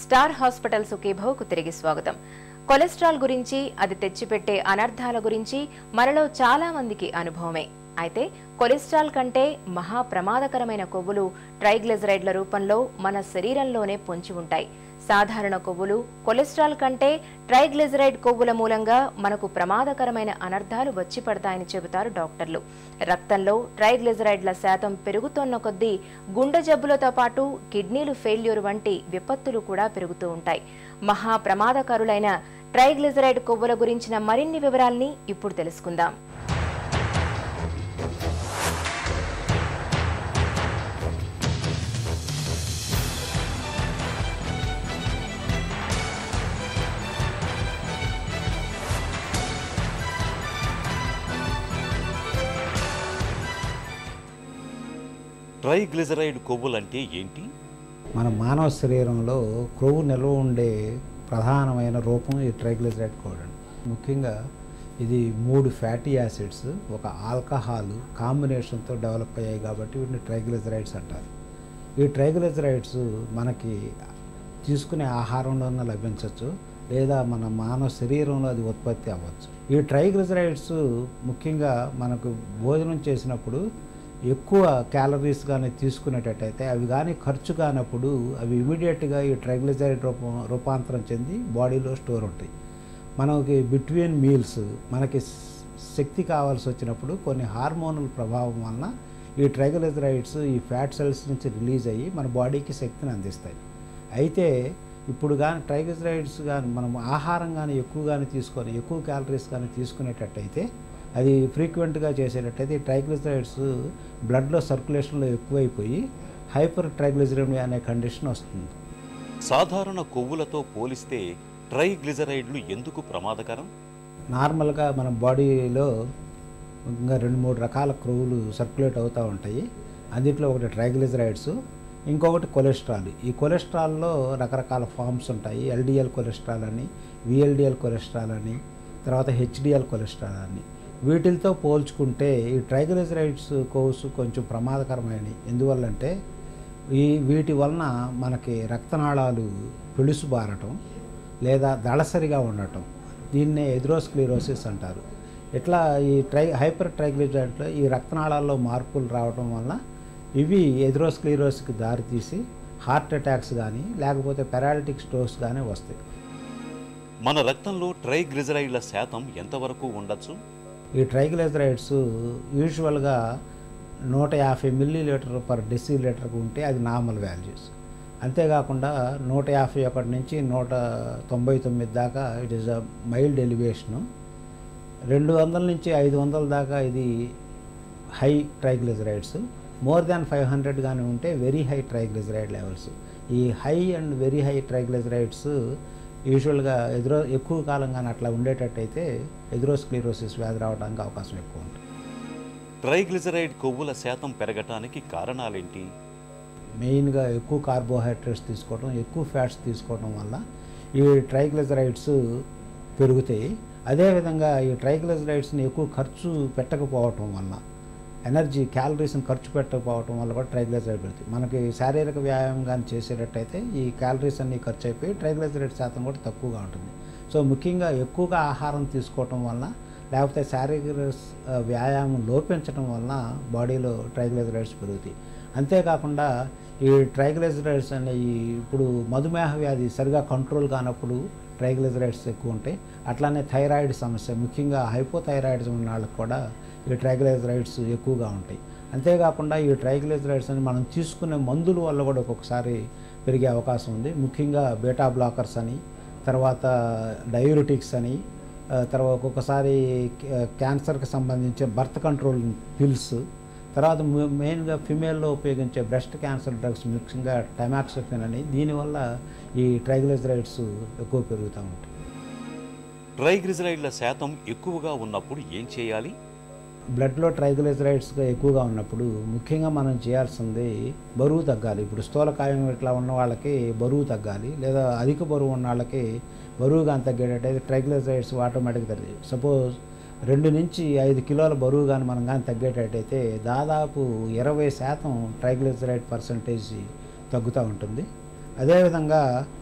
star hospital సుఖీభవ్కు తిరిగి స్వాగతం cholesterol గురించి అది తెచ్చిపెట్టే అనర్థాల గురించి మనలో చాలా మందికి అనుభవమే అయితే కొలెస్ట్రాల్ కంటే మహా ప్రమాదకరమైన కొవ్వులు ట్రైగ్లిజరైడ్ల రూపంలో మన శరీరంలోనే పొంచి ఉంటాయి సాధారణ కొవ్వులు కొలెస్ట్రాల్ కంటే ట్రైగ్లిజరైడ్ కొవ్వుల మూలంగా మనకు ప్రమాదకరమైన అనర్థాలు వచ్చి పడతాయని చెబుతారు డాక్టర్లు రక్తంలో ట్రైగ్లిజరైడ్ల శాతం పెరుగుతోన్న కొద్దీ గుండె జబ్బులతో పాటు కిడ్నీలు ఫెయిల్యూర్ వంటి విపత్తులు కూడా పెరుగుతూ ఉంటాయి మహా ప్రమాదకరులైన ట్రైగ్లిజరైడ్ కొవ్వుల గురించిన మరిన్ని వివరాల్ని ఇప్పుడు తెలుసుకుందాం ట్రైగ్లిజరైడ్ కొవ్వులంటే ఏంటి మన మానవ శరీరంలో క్రొవ్వు నిల్వ ఉండే ప్రధానమైన రూపం ఈ ట్రైగ్లిజరైడ్ కోడ్ అండి ముఖ్యంగా ఇది మూడు ఫ్యాటీ యాసిడ్స్ ఒక ఆల్కహాల్ కాంబినేషన్తో డెవలప్ అయ్యాయి కాబట్టి వీటిని ట్రైగ్లిజరైడ్స్ అంటారు ఈ ట్రైగ్లిజరైడ్స్ మనకి తీసుకునే ఆహారంలోనే లభించవచ్చు లేదా మన మానవ శరీరంలో అది ఉత్పత్తి అవ్వచ్చు ఈ ట్రైగ్లిజరైడ్స్ ముఖ్యంగా మనకు భోజనం చేసినప్పుడు ఎక్కువ క్యాలరీస్ కానీ తీసుకునేటట్టయితే అవి కానీ ఖర్చు కానప్పుడు అవి ఇమీడియట్గా ఈ ట్రైగ్లిజరైడ్ రూపం రూపాంతరం చెంది బాడీలో స్టోర్ ఉంటాయి మనకి బిట్వీన్ మీల్స్ మనకి స్- శక్తి కావాల్సి వచ్చినప్పుడు కొన్ని హార్మోనల్ ప్రభావం వలన ఈ ట్రైగ్లిజరైడ్స్ ఈ ఫ్యాట్ సెల్స్ నుంచి రిలీజ్ అయ్యి మన బాడీకి శక్తిని అందిస్తాయి అయితే ఇప్పుడు కానీ ట్రైగ్లిజరైడ్స్ కానీ మనం ఆహారం కానీ ఎక్కువ కానీ తీసుకొని ఎక్కువ క్యాలరీస్ కానీ తీసుకునేటట్టయితే అది ఫ్రీక్వెంట్గా చేసేటట్టయితే ఈ ట్రైగ్లిజరైడ్స్ బ్లడ్లో సర్క్యులేషన్లో ఎక్కువైపోయి హైపర్ ట్రైగ్లిజరిమియా అనే కండిషన్ వస్తుంది సాధారణ కొవ్వులతో పోలిస్తే ట్రైగ్లిజరైడ్లు ఎందుకు ప్రమాదకరం నార్మల్గా మన బాడీలో ఇంకా రెండు మూడు రకాల క్రొవ్వులు సర్క్యులేట్ అవుతూ ఉంటాయి అందుట్లో ఒకటి ట్రైగ్లిజరైడ్స్ ఇంకొకటి కొలెస్ట్రాల్ ఈ కొలెస్ట్రాల్లో రకరకాల ఫామ్స్ ఉంటాయి ఎల్డిఎల్ కొలెస్ట్రాల్ అని విఎల్డిఎల్ కొలెస్ట్రాల్ అని తర్వాత హెచ్డిఎల్ కొలెస్ట్రాల్ అని వీటితో పోల్చుకుంటే ఈ ట్రైగ్లిజరైడ్స్ కొవ్వుస్ కొంచెం ప్రమాదకరమైనవి ఎందువల్లంటే ఈ వీటి వలన మనకి రక్తనాళాలు పిలుసుబారటం లేదా దళసరిగా ఉండటం దీన్నే ఎథ్రోస్క్లీరోసిస్ అంటారు ఇట్లా ఈ ట్రై హైపర్ ట్రైగ్లిజరైడ్లో ఈ రక్తనాళాల్లో మార్పులు రావడం వల్ల ఇవి ఎథ్రోస్క్లీరోసిస్కి దారితీసి హార్ట్ అటాక్స్ కానీ లేకపోతే పెరాలిటిక్ స్ట్రోక్స్ కానీ వస్తాయి మన రక్తంలో ట్రైగ్లిజరైడ్ల శాతం ఎంతవరకు ఉండొచ్చు ఈ ట్రైగ్లిజరైడ్స్ యూజువల్గా నూట యాభై మిల్లీ లీటర్ పర్ డెసీ లీటర్కి ఉంటే అది నార్మల్ వాల్యూస్ అంతేకాకుండా నూట యాభై ఒకటి నుంచి నూట తొంభై తొమ్మిది దాకా it is a mild elevation రెండు వందల నుంచి ఐదు వందల దాకా ఇది high triglycerides more than five hundred కానీ ఉంటే వెరీ హై ట్రైగ్లిజరైడ్ లెవెల్స్ ఈ high and very high triglycerides యూజువల్గా ఎదురో ఎక్కువ కాలం కానీ అట్లా ఉండేటట్టయితే ఎదురోస్క్లీరోసిస్ వ్యాధి రావడానికి అవకాశం ఎక్కువ ఉంటుంది ట్రైగ్లిజరైడ్ కొవ్వుల శాతం పెరగటానికి కారణాలేంటి మెయిన్గా ఎక్కువ కార్బోహైడ్రేట్స్ తీసుకోవడం ఎక్కువ ఫ్యాట్స్ తీసుకోవడం వల్ల ఈ ట్రైగ్లిజరైడ్స్ పెరుగుతాయి అదేవిధంగా ఈ ట్రైగ్లిజరైడ్స్ని ఎక్కువ ఖర్చు పెట్టకపోవటం వల్ల ఎనర్జీ క్యాలరీస్ని ఖర్చు పెట్టకపోవటం వల్ల కూడా ట్రైగ్లిజరైడ్ పెరుగుతాయి మనకి శారీరక వ్యాయామం కానీ చేసేటట్టయితే ఈ క్యాలరీస్ అన్నీ ఖర్చు అయిపోయి ట్రైగ్లిజరైడ్ శాతం కూడా తక్కువగా ఉంటుంది సో ముఖ్యంగా ఎక్కువగా ఆహారం తీసుకోవటం వల్ల లేకపోతే శారీరక ఆ, వ్యాయామం లోపించడం వలన బాడీలో ట్రైగ్లిజరైడ్స్ పెరుగుతాయి అంతేకాకుండా ఈ ట్రైగ్లిజరైడ్స్ అనే ఈ ఇప్పుడు మధుమేహ వ్యాధి సరిగా కంట్రోల్ కానప్పుడు ట్రైగ్లిజరైడ్స్ ఎక్కువ ఉంటాయి అట్లానే థైరాయిడ్ సమస్య ముఖ్యంగా హైపోథైరాయిడ్స్ ఉన్న వాళ్ళకి కూడా ఈ ట్రైగ్లిజరైడ్స్ ఎక్కువగా ఉంటాయి అంతేకాకుండా ఈ ట్రైగ్లిజరైడ్స్ అని మనం తీసుకునే మందుల వల్ల కూడా ఒక్కొక్కసారి పెరిగే అవకాశం ఉంది ముఖ్యంగా బీటా బ్లాకర్స్ అని తర్వాత డయూరిటిక్స్ అని ఆ, తర్వాత ఒక్కొక్కసారి క్యా- క్యాన్సర్కి సంబంధించిన బర్త్ కంట్రోల్ పిల్స్ తర్వాత ము- మెయిన్గా ఫిమేల్లో ఉపయోగించే బ్రెస్ట్ క్యాన్సర్ డ్రగ్స్ ముఖ్యంగా టమాక్సోఫిన్ అని దీనివల్ల ఈ ట్రైగ్లిజరైడ్స్ ఎక్కువ పెరుగుతూ ఉంటాయి ట్రైగ్లిజరైడ్ల శాతం ఎక్కువగా ఉన్నప్పుడు ఏం చేయాలి బ్లడ్లో ట్రైగ్లిజరైడ్స్ ఎక్కువగా ఉన్నప్పుడు ముఖ్యంగా మనం చేయాల్సింది బరువు తగ్గాలి ఇప్పుడు స్థూలకాయం ఇట్లా ఉన్న వాళ్ళకి బరువు తగ్గాలి లేదా అధిక బరువు ఉన్న వాళ్ళకి బరువు కానీ తగ్గేటట్టయితే ట్రైగ్లిజరైడ్స్ ఆటోమేటిక్గా తగ్గుతాయి సపోజ్ రెండు నుంచి ఐదు కిలోల బరువు కానీ మనం కానీ తగ్గేటట్టయితే దాదాపు ఇరవై శాతం ట్రైగ్లిజరైడ్ పర్సంటేజ్ తగ్గుతూ ఉంటుంది అదేవిధంగా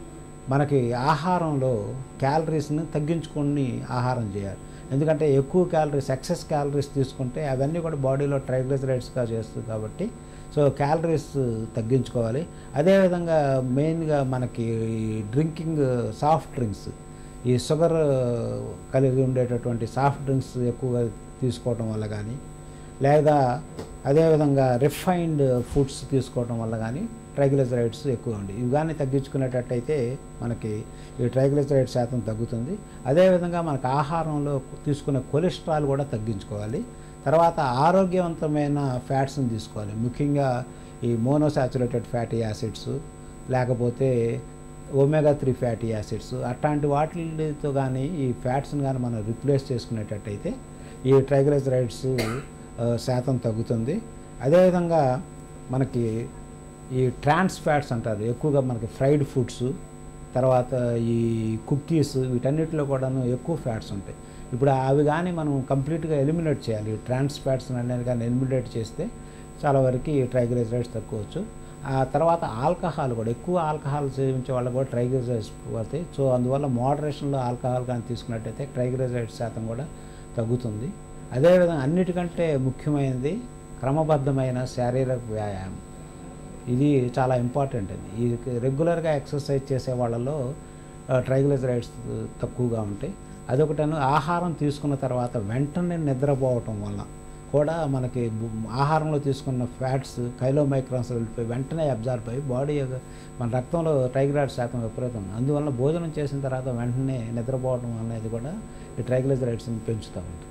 మనకి ఆహారంలో క్యాలరీస్ని తగ్గించుకొని ఆహారం చేయాలి ఎందుకంటే ఎక్కువ క్యాలరీస్ ఎక్సెస్ క్యాలరీస్ తీసుకుంటే అవన్నీ కూడా బాడీలో ట్రైగ్లిజరైడ్స్గా చేస్తుంది కాబట్టి సో క్యాలరీస్ తగ్గించుకోవాలి అదేవిధంగా మెయిన్గా మనకి డ్రింకింగ్ సాఫ్ట్ డ్రింక్స్ ఈ షుగర్ కలిగి ఉండేటటువంటి సాఫ్ట్ డ్రింక్స్ ఎక్కువగా తీసుకోవడం వల్ల కానీ లేదా అదేవిధంగా రిఫైన్డ్ ఫుడ్స్ తీసుకోవడం వల్ల కానీ ట్రైగ్లిజరైడ్స్ ఎక్కువ ఉంది ఇవి కానీ తగ్గించుకునేటట్టయితే మనకి ఈ ట్రైగ్లిజరైడ్ శాతం తగ్గుతుంది అదేవిధంగా మనకు ఆహారంలో తీసుకునే కొలెస్ట్రాల్ కూడా తగ్గించుకోవాలి తర్వాత ఆరోగ్యవంతమైన ఫ్యాట్స్ని తీసుకోవాలి ముఖ్యంగా ఈ మోనోసాచురేటెడ్ ఫ్యాటీ యాసిడ్స్ లేకపోతే ఒమేగా త్రీ ఫ్యాటీ యాసిడ్స్ అట్లాంటి వాటితో కానీ ఈ ఫ్యాట్స్ని కానీ మనం రిప్లేస్ చేసుకునేటట్టయితే ఈ ట్రైగ్లిజరైడ్స్ ఆ, శాతం తగ్గుతుంది అదేవిధంగా మనకి ఈ ట్రాన్స్ ఫ్యాట్స్ అంటారు ఎక్కువగా మనకి ఫ్రైడ్ ఫుడ్స్ తర్వాత ఈ కుక్కీస్ వీటన్నిటిలో కూడాను ఎక్కువ ఫ్యాట్స్ ఉంటాయి ఇప్పుడు అవి కానీ మనం కంప్లీట్గా ఎలిమినేట్ చేయాలి ట్రాన్స్ ఫ్యాట్స్ అనేది కానీ ఎలిమినేట్ చేస్తే చాలా వరకు ట్రైగ్లిజరైడ్స్ తక్కువచ్చు ఆ తర్వాత ఆల్కహాల్ కూడా ఎక్కువ ఆల్కహాల్ సేవించే వాళ్ళకి కూడా ట్రైగ్లిజరైడ్స్ పోతాయి సో అందువల్ల మోడరేషన్లో ఆల్కహాల్ కానీ తీసుకున్నట్టయితే ట్రైగ్లిజరైడ్స్ శాతం కూడా తగ్గుతుంది అదేవిధంగా అన్నిటికంటే ముఖ్యమైనది క్రమబద్ధమైన శారీరక వ్యాయామం ఇది చాలా ఇంపార్టెంట్ అండి ఇది రెగ్యులర్గా ఎక్సర్సైజ్ చేసే వాళ్ళలో ట్రైగ్లిజరైడ్స్ తక్కువగా ఉంటాయి అదొకటను ఆహారం తీసుకున్న తర్వాత వెంటనే నిద్రపోవటం వల్ల కూడా మనకి బు- ఆహారంలో తీసుకున్న ఫ్యాట్స్ కైలోమైక్రాన్స్ వెళ్ళిపోయి వెంటనే అబ్జార్బ్ అయ్యి బాడీ యొక్క- మన రక్తంలో ట్రైగ్లైడ్ శాతం విపరీతం అందువల్ల భోజనం చేసిన తర్వాత వెంటనే నిద్రపోవడం అనేది కూడా ఈ ట్రైగ్లిజరైడ్స్ని పెంచుతూ ఉంటుంది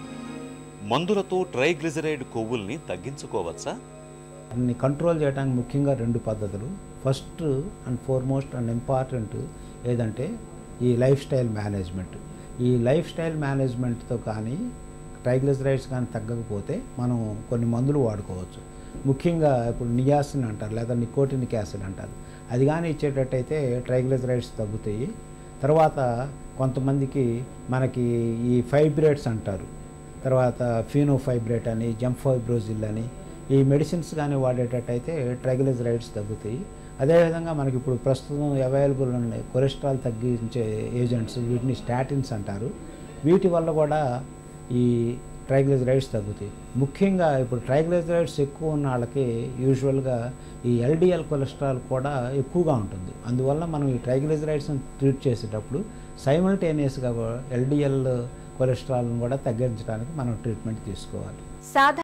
మందులతో ట్రైగ్లిజరైడ్ కొవ్వుల్ని తగ్గించుకోవచ్చా దాన్ని కంట్రోల్ చేయడానికి ముఖ్యంగా రెండు పద్ధతులు first and foremost and important ఏదంటే ఈ లైఫ్ స్టైల్ మేనేజ్మెంట్ ఈ లైఫ్ స్టైల్ మేనేజ్మెంట్తో కానీ ట్రైగ్లిజరైడ్స్ కానీ తగ్గకపోతే మనం కొన్ని మందులు వాడుకోవచ్చు ముఖ్యంగా ఇప్పుడు నియాసిన్ అంటారు లేదా నికోటినిక్ యాసిడ్ అంటారు అది కానీ ఇచ్చేటట్టయితే ట్రైగ్లిజరైడ్స్ తగ్గుతాయి తర్వాత కొంతమందికి మనకి ఈ ఫైబ్రేట్స్ అంటారు తర్వాత ఫీనోఫైబ్రేట్ అని జంఫైబ్రోజిల్ అని ఈ మెడిసిన్స్ కానీ వాడేటట్టయితే ట్రైగ్లిజరైడ్స్ తగ్గుతాయి అదేవిధంగా మనకి ఇప్పుడు ప్రస్తుతం అవైలబుల్ ఉన్నాయి కొలెస్ట్రాల్ తగ్గించే ఏజెంట్స్ వీటిని స్టాటిన్స్ అంటారు వీటి వల్ల కూడా ఈ ట్రైగ్లిజరైడ్స్ తగ్గుతాయి ముఖ్యంగా ఇప్పుడు ట్రైగ్లిజరైడ్స్ ఎక్కువ ఉన్న వాళ్ళకి యూజువల్గా ఈ ఎల్డిఎల్ కొలెస్ట్రాల్ కూడా ఎక్కువగా ఉంటుంది అందువల్ల మనం ఈ ట్రైగ్లిజరైడ్స్ని ట్రీట్ చేసేటప్పుడు సైమల్టేనియస్గా ఎల్డిఎల్ కొలెస్ట్రాల్ని కూడా తగ్గించడానికి మనం ట్రీట్మెంట్ తీసుకోవాలి సాధారణ